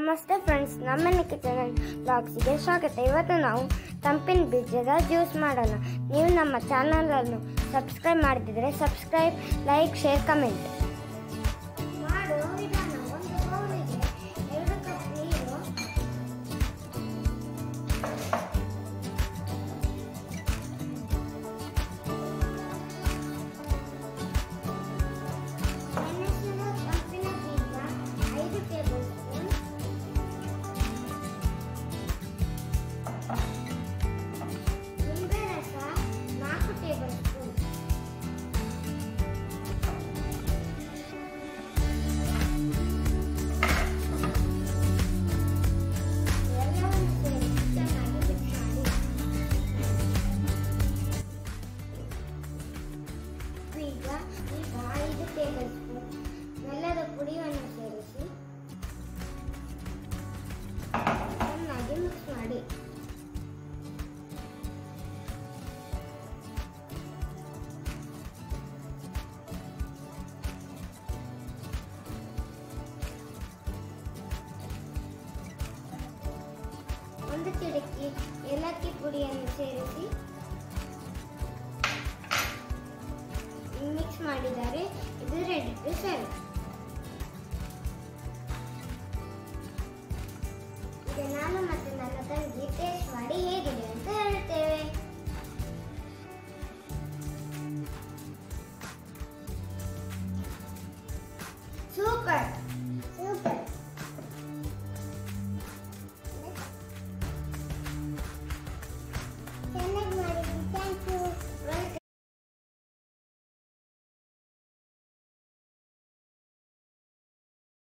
ನಮಸ್ತೆ ಫ್ರೆಂಡ್ಸ್ ನಮ್ಮನೆ ಕಿಚನ್ ಬ್ಲಾಗ್ಸಿಗೆ ಸ್ವಾಗತ ಇವತ್ತು ನಾವು ತಂಪಿನ ಬೀಜದ ಜ್ಯೂಸ್ ಮಾಡೋಣ ನೀವು ನಮ್ಮ ಚಾನಲನ್ನು ಸಬ್ಸ್ಕ್ರೈಬ್ ಮಾಡದಿದ್ರೆ ಸಬ್ಸ್ಕ್ರೈಬ್ ಲೈಕ್ ಶೇರ್ ಕಮೆಂಟ್ ಮಾಡೋ ವಿಧಾನ ಒಂದು ಬೌಲಿಗೆ ಎರಡು ಕಪ್ ನೀರು ಮೆಣಸಿನ ತಂಪಿನ ಬೀಜ ಐದು ಟೇಬಲ್ ಸ್ಪೂನ್ ನಿಂಬೆ ರಸ ನಾಲ್ಕು ಟೇಬಲ್ ಸ್ಪೂನ್ ಎಲ್ಲವನ್ನು ಸೇರಿಸಿ ಚೆನ್ನಾಗಿ ಮಿಕ್ಸ್ ಮಾಡಿ ಈಗ ಈಗ ಐದು ಟೇಬಲ್ ಸ್ಪೂನ್ ಬೆಲ್ಲದ ಪುಡಿಯನ್ನು ಸೇರಿಸಿ ಚೆನ್ನಾಗಿ ಮಿಕ್ಸ್ ಮಾಡಿ ಒಂದು ಚಿಡಕಿ ಏಲಕ್ಕಿ ಪುಡಿಯನ್ನು ಸೇರಿಸಿ ಮಿಕ್ಸ್ ಮಾಡಿದರೆ ಇದು ರೆಡಿ ಟು ಸರ್ವ್ ಈಗ ನಾನು ಮತ್ತು ನನ್ನ ತಂಗಿ ಟೇಸ್ಟ್ ಮಾಡಿ ಹೇಗಿದೆ ಅಂತ ಹೇಳ್ತೇವೆ